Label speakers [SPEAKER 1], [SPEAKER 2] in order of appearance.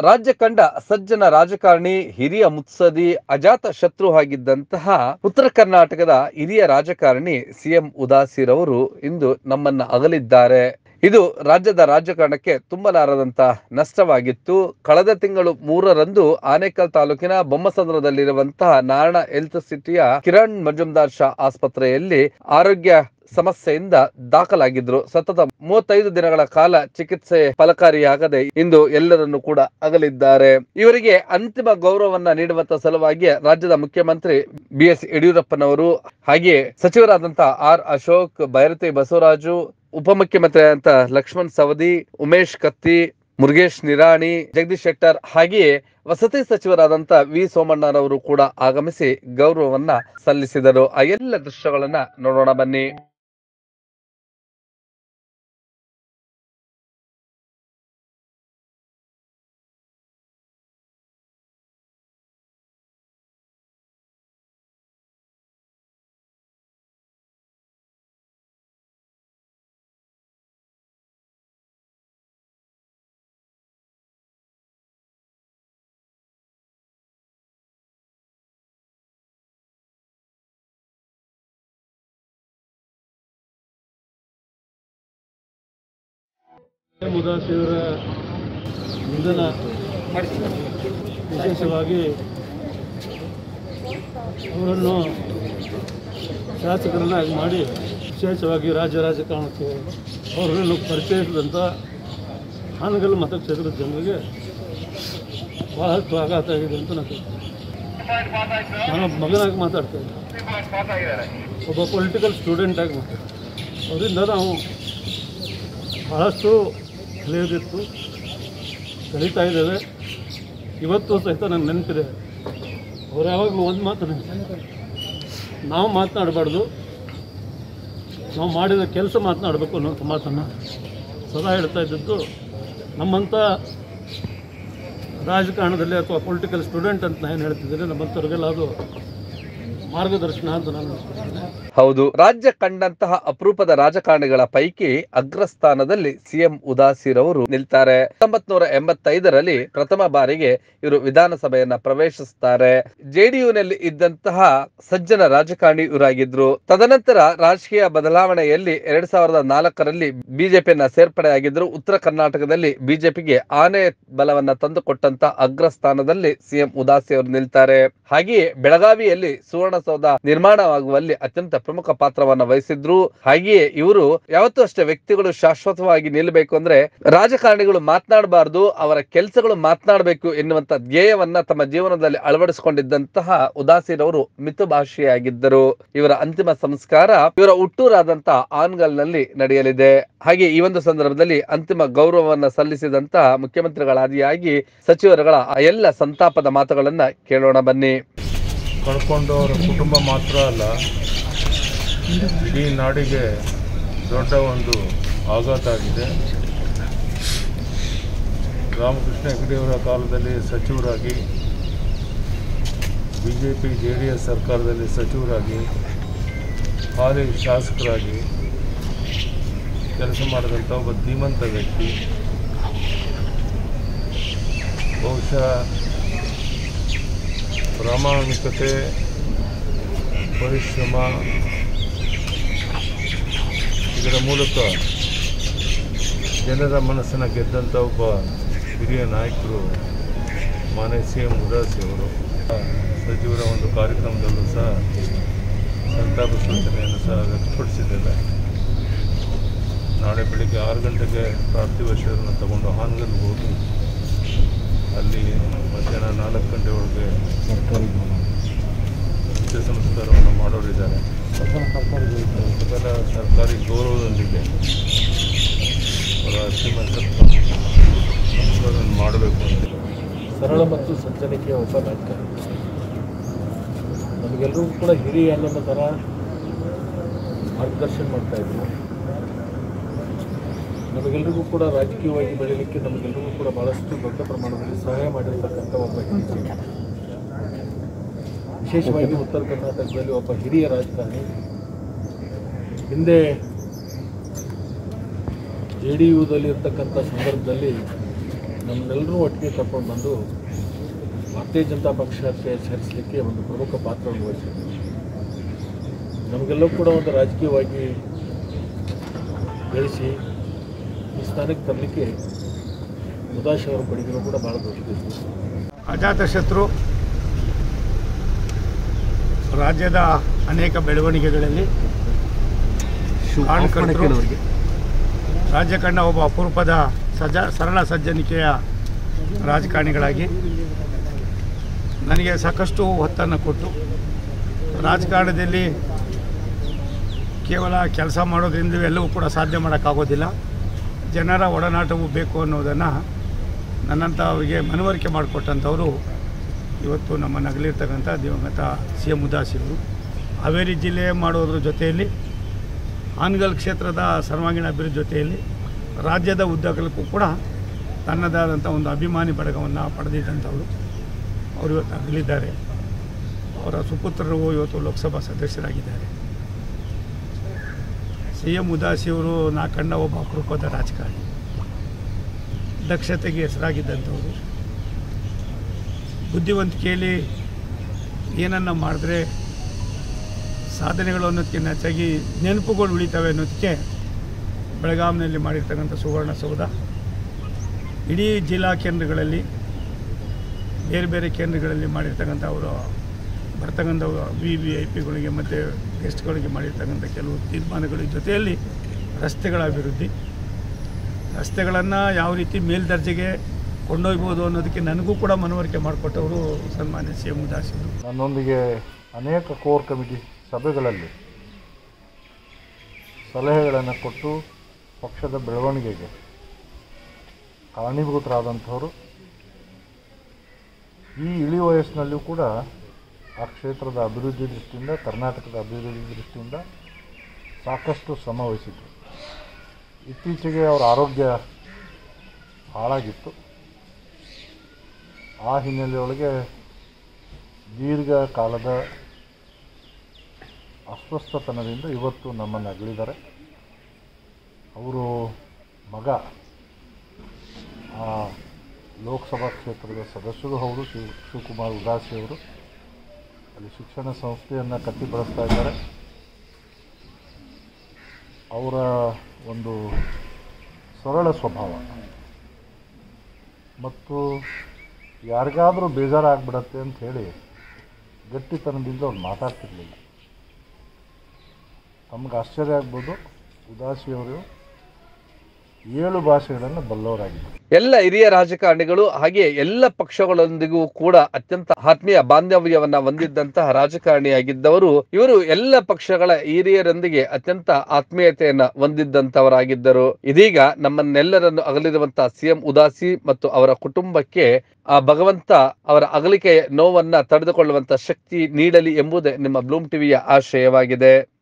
[SPEAKER 1] ರಾಜ್ಯ ಕಂಡ ಸಜ್ಜನ ರಾಜಕಾರಣಿ ಹಿರಿಯ ಮುತ್ಸದಿ ಅಜಾತ ಶತ್ರು ಆಗಿದ್ದಂತಹ ಉತ್ತರ ಕರ್ನಾಟಕದ ಹಿರಿಯ ರಾಜಕಾರಣಿ ಸಿಎಂ ಉದಾಸಿರವರು ಇಂದು ನಮ್ಮನ್ನ ಅಗಲಿದ್ದಾರೆ ಇದು ರಾಜ್ಯದ ರಾಜಕಾರಣಕ್ಕೆ ತುಂಬಲಾರದಂತ ನಷ್ಟವಾಗಿತ್ತು ಕಳೆದ ತಿಂಗಳು ಮೂರರಂದು ಆನೇಕಲ್ ತಾಲೂಕಿನ ಬೊಮ್ಮಸಂದ್ರದಲ್ಲಿರುವಂತಹ ನಾರಾಯಣ ಹೆಲ್ತ್ ಸಿಟಿಯ ಕಿರಣ್ ಮಜುಮ್ದಾರ್ ಶಾ ಆಸ್ಪತ್ರೆಯಲ್ಲಿ ಆರೋಗ್ಯ ಸಮಸ್ಯೆಯಿಂದ ದಾಖಲಾಗಿದ್ರು ಸತತ ಮೂವತ್ತೈದು ದಿನಗಳ ಕಾಲ ಚಿಕಿತ್ಸೆ ಫಲಕಾರಿಯಾಗದೆ ಇಂದು ಎಲ್ಲರನ್ನು ಕೂಡ ಅಗಲಿದ್ದಾರೆ ಇವರಿಗೆ ಅಂತಿಮ ಗೌರವವನ್ನ ನೀಡುವಂತ ಸಲುವಾಗಿ ರಾಜ್ಯದ ಮುಖ್ಯಮಂತ್ರಿ ಬಿ ಎಸ್ ಯಡಿಯೂರಪ್ಪನವರು ಹಾಗೆಯೇ ಸಚಿವರಾದಂತಹ ಆರ್ ಅಶೋಕ್ ಭೈರತಿ ಬಸವರಾಜು ಉಪಮುಖ್ಯಮಂತ್ರಿ ಅಂತ ಲಕ್ಷ್ಮಣ್ ಸವದಿ ಉಮೇಶ್ ಕತ್ತಿ ಮುರುಗೇಶ್ ನಿರಾಣಿ ಜಗದೀಶ್ ಶೆಟ್ಟರ್ ಹಾಗೆಯೇ ವಸತಿ ಸಚಿವರಾದಂತ ವಿ ಸೋಮಣ್ಣರವರು ಕೂಡ ಆಗಮಿಸಿ ಗೌರವವನ್ನ ಸಲ್ಲಿಸಿದರು ಆ ಎಲ್ಲ ದೃಶ್ಯಗಳನ್ನ ನೋಡೋಣ ಬನ್ನಿ
[SPEAKER 2] ಮುದಾಸಿಯವರ ನಿಧನ ವಿಶೇಷವಾಗಿ ಅವರನ್ನು ಶಾಸಕರನ್ನಾಗಿ ಮಾಡಿ ವಿಶೇಷವಾಗಿ ರಾಜ್ಯ ರಾಜಕಾರಣಕ್ಕೆ ಅವರನ್ನು ಪರಿಚಯಿಸಿದಂಥ ಹಾನಗಲ್ ಮತಕ್ಷೇತ್ರದ ಜನರಿಗೆ ಬಹಳಷ್ಟು ಆಘಾತ ಆಗಿದೆ ಅಂತ ನಾನು ನಾನು ಒಬ್ಬ ಮಗನಾಗಿ ಮಾತಾಡ್ತಾ ಇದ್ದೆ ಒಬ್ಬ ಪೊಲಿಟಿಕಲ್ ಸ್ಟೂಡೆಂಟಾಗಿ ಮಾತಾಡ್ತೀನಿ ಅವರಿಂದ ನಾವು ಭಾಳಷ್ಟು ಕಲಿಯೋದಿತ್ತು ಕಲಿತಾ ಇದ್ದೇವೆ ಇವತ್ತು ಸಹಿತ ನನಗೆ ನೆನಪಿದೆ ಅವ್ರು ಯಾವಾಗಲೂ ಒಂದು ಮಾತು ನೆನಪು ನಾವು ಮಾತನಾಡಬಾರ್ದು ನಾವು ಮಾಡಿದ ಕೆಲಸ ಮಾತನಾಡಬೇಕು ಅನ್ನೋಂಥ ಮಾತನ್ನು ಸದಾ ಹೇಳ್ತಾ ಇದ್ದದ್ದು ನಮ್ಮಂಥ ರಾಜಕಾರಣದಲ್ಲಿ ಅಥವಾ ಪೊಲಿಟಿಕಲ್ ಸ್ಟೂಡೆಂಟ್ ಅಂತ ನಾನು ಏನು ಹೇಳ್ತಿದ್ದೀನಿ ನಮ್ಮಂಥವ್ರಿಗೆಲ್ಲ ಅದು ಮಾರ್ಗದರ್ಶನ ಅಂತ ನಾನು ಅನ್ಕೊಳ್ತೀನಿ.
[SPEAKER 1] ಹೌದು ರಾಜ್ಯ ಕಂಡಂತಹ ಅಪರೂಪದ ರಾಜಕಾರಣಿಗಳ ಪೈಕಿ ಅಗ್ರಸ್ಥಾನದಲ್ಲಿ ಸಿಎಂ ಉದಾಸಿರವರು ನಿಲ್ತಾರೆ ಹತ್ತೊಂಬತ್ ನೂರ ಎಂಬತ್ತೈದರಲ್ಲಿ ಪ್ರಥಮ ಬಾರಿಗೆ ಇವರು ವಿಧಾನಸಭೆಯನ್ನ ಪ್ರವೇಶಿಸುತ್ತಾರೆ ಜೆಡಿಯುನಲ್ಲಿ ಇದ್ದಂತಹ ಸಜ್ಜನ ರಾಜಕಾರಣಿ ಇವರಾಗಿದ್ರು ತದನಂತರ ರಾಜಕೀಯ ಬದಲಾವಣೆಯಲ್ಲಿ ಎರಡ್ ಸಾವಿರದ ನಾಲ್ಕರಲ್ಲಿ ಬಿಜೆಪಿಯನ್ನ ಸೇರ್ಪಡೆಯಾಗಿದ್ರು ಉತ್ತರ ಕರ್ನಾಟಕದಲ್ಲಿ ಬಿಜೆಪಿಗೆ ಆನೆ ಬಲವನ್ನ ತಂದುಕೊಟ್ಟಂತ ಅಗ್ರಸ್ಥಾನದಲ್ಲಿ ಸಿಎಂ ಉದಾಸಿ ಅವರು ನಿಲ್ತಾರೆ ಹಾಗೆಯೇ ಬೆಳಗಾವಿಯಲ್ಲಿ ಸುವರ್ಣಸೌಧ ನಿರ್ಮಾಣವಾಗುವಲ್ಲಿ ಅತ್ಯಂತ ಪ್ರಮುಖ ಪಾತ್ರವನ್ನ ವಹಿಸಿದ್ರು ಹಾಗೆಯೇ ಇವರು ಯಾವತ್ತೂ ಅಷ್ಟೇ ವ್ಯಕ್ತಿಗಳು ಶಾಶ್ವತವಾಗಿ ನಿಲ್ಲಬೇಕು ಅಂದ್ರೆ ರಾಜಕಾರಣಿಗಳು ಮಾತನಾಡಬಾರದು ಅವರ ಕೆಲಸಗಳು ಮಾತನಾಡಬೇಕು ಎನ್ನುವಂತ ಧ್ಯೇಯವನ್ನ ತಮ್ಮ ಜೀವನದಲ್ಲಿ ಅಳವಡಿಸಿಕೊಂಡಿದ್ದಂತಹ ಉದಾಸೀನವರು ಮಿತಭಾಷಿಯಾಗಿದ್ದರು ಇವರ ಅಂತಿಮ ಸಂಸ್ಕಾರ ಇವರ ಹುಟ್ಟೂರಾದಂತಹ ಆನ್ಗಲ್ನಲ್ಲಿ ನಡೆಯಲಿದೆ ಹಾಗೆ ಈ ಒಂದು ಸಂದರ್ಭದಲ್ಲಿ ಅಂತಿಮ ಗೌರವವನ್ನ ಸಲ್ಲಿಸಿದಂತಹ ಮುಖ್ಯಮಂತ್ರಿಗಳಾದಿಯಾಗಿ ಸಚಿವರುಗಳ ಆ ಎಲ್ಲ ಸಂತಾಪದ ಮಾತುಗಳನ್ನ ಕೇಳೋಣ ಬನ್ನಿ
[SPEAKER 3] ಕಳ್ಕೊಂಡವರ ಕುಟುಂಬ ಮಾತ್ರ ಅಲ್ಲ ಇಡೀ ನಾಡಿಗೆ ದೊಡ್ಡ ಒಂದು ಆಘಾತ ಆಗಿದೆ ರಾಮಕೃಷ್ಣ ಹೆಗಡೆಯವರ ಕಾಲದಲ್ಲಿ ಸಚಿವರಾಗಿ B J P J D S ಸರ್ಕಾರದಲ್ಲಿ ಸಚಿವರಾಗಿ ಹಾಲಿ ಶಾಸಕರಾಗಿ ಕೆಲಸ ಮಾಡಿದಂಥ ಒಬ್ಬ ಧೀಮಂತ ವ್ಯಕ್ತಿ ಬಹುಶಃ ಪ್ರಾಮಾಣಿಕತೆ ಪರಿಶ್ರಮ ಇದರ ಮೂಲಕ ಜನರ ಮನಸ್ಸನ್ನು ಗೆದ್ದಂಥ ಒಬ್ಬ ಹಿರಿಯ ನಾಯಕರು ಮಾನ್ಯ ಸಿ ಎಂ ಉದಾಸಿ ಅವರು ಸಚಿವರ ಒಂದು ಕಾರ್ಯಕ್ರಮದಲ್ಲೂ ಸಹ ಸಂತಾಪ ಸೂಚನೆಯನ್ನು ಸಹ ವ್ಯಕ್ತಪಡಿಸಿದ್ದೇನೆ ನಾಳೆ ಬೆಳಿಗ್ಗೆ ಆರು ಗಂಟೆಗೆ ಪಾರ್ಥಿವ ಶರೀರವನ್ನು ತಗೊಂಡು ಹಾನಗಲ್ಗೆ ಹೋಗಿ ಅಲ್ಲಿ ಮಧ್ಯಾಹ್ನ ನಾಲ್ಕು ಗಂಟೆ ಒಳಗೆ ಅಂತ್ಯ ಸಂಸ್ಕಾರವನ್ನು ಮಾಡೋರಿದ್ದಾರೆ ಸಕಲ ಸರ್ಕಾರಿ ಗೌರವದೊಂದಿಗೆ ಅವರ ಅಂತಿಮ ಸಂಸ್ಕಾರವನ್ನು ಮಾಡಬೇಕು ಅಂತ
[SPEAKER 2] ಸರಳ ಮತ್ತು ಸಜ್ಜನಿಕೆಯ ಒಬ್ಬ ರಾಜಕಾರಣಿ ನಮಗೆಲ್ಲರಿಗೂ ಕೂಡ ಹಿರಿಯ ಅನ್ನೋ ಥರ ಮಾರ್ಗದರ್ಶನ ಮಾಡ್ತಾ ಇದ್ರು ನಮಗೆಲ್ಲರಿಗೂ ಕೂಡ ರಾಜಕೀಯವಾಗಿ ಬೆಳೀಲಿಕ್ಕೆ ನಮಗೆಲ್ಲರಿಗೂ ಕೂಡ ಭಾಳಷ್ಟು ದೊಡ್ಡ ಪ್ರಮಾಣದಲ್ಲಿ ಸಹಾಯ ಮಾಡಿರ್ತಕ್ಕಂಥ ಒಬ್ಬ ಹಿರಿಯ ವಿಶೇಷವಾಗಿ ಉತ್ತರ ಕರ್ನಾಟಕದಲ್ಲಿ ಒಬ್ಬ ಹಿರಿಯ ರಾಜಕಾರಣಿ ಹಿಂದೆ ಜೆ ಡಿ ಯುದಲ್ಲಿ ಇರ್ತಕ್ಕಂಥ ಸಂದರ್ಭದಲ್ಲಿ ನಮ್ಮನ್ನೆಲ್ಲರೂ ಒಟ್ಟಿಗೆ ಕರ್ಕೊಂಡು ಬಂದು ಭಾರತೀಯ ಜನತಾ ಪಕ್ಷಕ್ಕೆ ಸೇರಿಸಲಿಕ್ಕೆ ಒಂದು ಪ್ರಮುಖ ಪಾತ್ರವನ್ನು ವಹಿಸಿದ್ರು ನಮಗೆಲ್ಲೂ ಕೂಡ ಒಂದು ರಾಜಕೀಯವಾಗಿ ಬೆಳೆಸಿ ಈ ಸ್ಥಾನಕ್ಕೆ ತರಲಿಕ್ಕೆ ಉದಾಶ್ ಅವರ ಕೊಡುಗೆನೂ ಕೂಡ ಭಾಳ ದೊಡ್ಡದಿತ್ತು
[SPEAKER 4] ಅಜಾತಶತ್ರು ರಾಜ್ಯದ ಅನೇಕ ಬೆಳವಣಿಗೆಗಳಲ್ಲಿ ಕಾರಣಕರ್ತರು ರಾಜ್ಯ ಕಂಡ ಒಬ್ಬ ಅಪರೂಪದ ಸಜ ಸರಳ ಸಜ್ಜನಿಕೆಯ ರಾಜಕಾರಣಿಗಳಾಗಿ ನನಗೆ ಸಾಕಷ್ಟು ಹೊತ್ತನ್ನು ಕೊಟ್ಟು ರಾಜಕಾರಣದಲ್ಲಿ ಕೇವಲ ಕೆಲಸ ಮಾಡೋದ್ರಿಂದ ಎಲ್ಲವೂ ಕೂಡ ಸಾಧ್ಯ ಮಾಡೋಕ್ಕಾಗೋದಿಲ್ಲ ಜನರ ಒಡನಾಟವು ಬೇಕು ಅನ್ನೋದನ್ನು ನನ್ನಂಥ ಅವರಿಗೆ ಮನವರಿಕೆ ಮಾಡಿಕೊಟ್ಟಂಥವರು ಇವತ್ತು ನಮ್ಮ ನಗಲಿರ್ತಕ್ಕಂಥ ದಿವಂಗತ ಸಿ ಎಂ ಉದಾಸಿಯವರು ಹಾವೇರಿ ಜಿಲ್ಲೆ ಮಾಡೋದ್ರ ಜೊತೆಯಲ್ಲಿ ಹಾನಗಲ್ ಕ್ಷೇತ್ರದ ಸರ್ವಾಂಗೀಣ ಅಭಿವೃದ್ಧಿ ಜೊತೆಯಲ್ಲಿ ರಾಜ್ಯದ ಉದ್ದಗಲಕ್ಕೂ ಕೂಡ ತನ್ನದಾದಂಥ ಒಂದು ಅಭಿಮಾನಿ ಬಳಗವನ್ನು ಪಡೆದಿದ್ದಂಥವರು ಅವರು ಇವತ್ತು ಅಗಲಿದ್ದಾರೆ ಅವರ ಸುಪುತ್ರರು ಇವತ್ತು ಲೋಕಸಭಾ ಸದಸ್ಯರಾಗಿದ್ದಾರೆ ಸಿ ಎಂ ಉದಾಸಿಯವರು ನಾ ಕಂಡ ಒಬ್ಬ ಅಪರೂಪದ ರಾಜಕಾರಣಿ ದಕ್ಷತೆಗೆ ಹೆಸರಾಗಿದ್ದಂಥವ್ರು ಬುದ್ಧಿವಂತಿಕೆಯಲ್ಲಿ ಏನನ್ನ ಮಾಡಿದ್ರೆ ಸಾಧನೆಗಳು ಅನ್ನೋದಕ್ಕಿಂತ ಹೆಚ್ಚಾಗಿ ನೆನಪುಗಳು ಉಳಿತವೆ ಅನ್ನೋದಕ್ಕೆ ಬೆಳಗಾವಿನಲ್ಲಿ ಮಾಡಿರ್ತಕ್ಕಂಥ ಸುವರ್ಣಸೌಧ ಇಡೀ ಜಿಲ್ಲಾ ಕೇಂದ್ರಗಳಲ್ಲಿ ಬೇರೆ ಬೇರೆ ಕೇಂದ್ರಗಳಲ್ಲಿ ಮಾಡಿರ್ತಕ್ಕಂಥ ಅವರು ಬರ್ತಕ್ಕಂಥ ವಿ ವಿ ಐ ಪಿಗಳಿಗೆ ಮತ್ತು ಗೆಸ್ಟ್ಗಳಿಗೆ ಮಾಡಿರ್ತಕ್ಕಂಥ ಕೆಲವು ತೀರ್ಮಾನಗಳ ಜೊತೆಯಲ್ಲಿ ರಸ್ತೆಗಳ ಅಭಿವೃದ್ಧಿ ರಸ್ತೆಗಳನ್ನು ಯಾವ ರೀತಿ ಮೇಲ್ದರ್ಜೆಗೆ ಕೊಂಡೊಯ್ಬೋದು ಅನ್ನೋದಕ್ಕೆ ನನಗೂ ಕೂಡ ಮನವರಿಕೆ ಮಾಡಿಕೊಟ್ಟವರು ಸನ್ಮಾನ್ಯ ಸಿ ಎಂ ಉದಾಸಿಅವರು
[SPEAKER 5] ನನ್ನೊಂದಿಗೆ ಅನೇಕ ಕೋರ್ ಕಮಿಟಿ ಸಭೆಗಳಲ್ಲಿ ಸಲಹೆಗಳನ್ನು ಕೊಟ್ಟು ಪಕ್ಷದ ಬೆಳವಣಿಗೆಗೆ ಕಾರಣೀಭೂತರಾದಂಥವರು ಈ ಇಳಿ ವಯಸ್ಸಿನಲ್ಲಿಯೂ ಕೂಡ ಆ ಕ್ಷೇತ್ರದ ಅಭಿವೃದ್ಧಿ ದೃಷ್ಟಿಯಿಂದ ಕರ್ನಾಟಕದ ಅಭಿವೃದ್ಧಿ ದೃಷ್ಟಿಯಿಂದ ಸಾಕಷ್ಟು ಶ್ರಮ ವಹಿಸಿದ್ರು ಇತ್ತೀಚೆಗೆ ಅವರ ಆರೋಗ್ಯ ಹಾಳಾಗಿತ್ತು ಆ ಹಿನ್ನೆಲೆಯೊಳಗೆ ದೀರ್ಘಕಾಲದ ಅಸ್ವಸ್ಥತನದಿಂದ ಇವತ್ತು ನಮ್ಮನ್ನು ಅಗಲಿದ್ದಾರೆ ಅವರು ಮಗ ಆ ಲೋಕಸಭಾ ಕ್ಷೇತ್ರದ ಸದಸ್ಯರು ಹೌದು ಶಿವ ಶಿವಕುಮಾರ್ ಉದಾಸಿ ಅವರು ಅಲ್ಲಿ ಶಿಕ್ಷಣ ಸಂಸ್ಥೆಯನ್ನು ಕಟ್ಟಿ ಬೆಳೆಸ್ತಾ ಇದ್ದಾರೆ ಅವರ ಒಂದು ಸರಳ ಸ್ವಭಾವ ಮತ್ತು ಯಾರಿಗಾದರೂ ಬೇಜಾರಾಗ್ಬಿಡತ್ತೆ ಅಂತ ಹೇಳಿ ಗಟ್ಟಿತನದಿಂದ ಅವ್ರು ಮಾತಾಡ್ತಿರ್ಲಿಲ್ಲ ತಮಗೆ ಆಶ್ಚರ್ಯ ಆಗ್ಬೋದು ಉದಾಸಿಯವರು ಏಳು ಭಾಷೆಗಳನ್ನು ಬಲ್ಲವರಾಗಿದ್ದರು
[SPEAKER 1] ಎಲ್ಲ ಹಿರಿಯ ರಾಜಕಾರಣಿಗಳು ಹಾಗೆ ಎಲ್ಲ ಪಕ್ಷಗಳೊಂದಿಗೂ ಕೂಡ ಅತ್ಯಂತ ಆತ್ಮೀಯ ಬಾಂಧವ್ಯವನ್ನ ಹೊಂದಿದ್ದಂತಹ ರಾಜಕಾರಣಿಯಾಗಿದ್ದವರು ಇವರು ಎಲ್ಲ ಪಕ್ಷಗಳ ಹಿರಿಯರೊಂದಿಗೆ ಅತ್ಯಂತ ಆತ್ಮೀಯತೆಯನ್ನ ಹೊಂದಿದ್ದಂತವರಾಗಿದ್ದರು ಇದೀಗ ನಮ್ಮನ್ನೆಲ್ಲರನ್ನು ಅಗಲಿರುವಂತಹ ಸಿಎಂ ಉದಾಸಿ ಮತ್ತು ಅವರ ಕುಟುಂಬಕ್ಕೆ ಆ ಭಗವಂತ ಅವರ ಅಗಲಿಕೆಯ ನೋವನ್ನ ತಡೆದುಕೊಳ್ಳುವಂತ ಶಕ್ತಿ ನೀಡಲಿ ಎಂಬುದೇ ನಿಮ್ಮ ಬ್ಲೂಮ್ ಟಿವಿಯ ಆಶಯವಾಗಿದೆ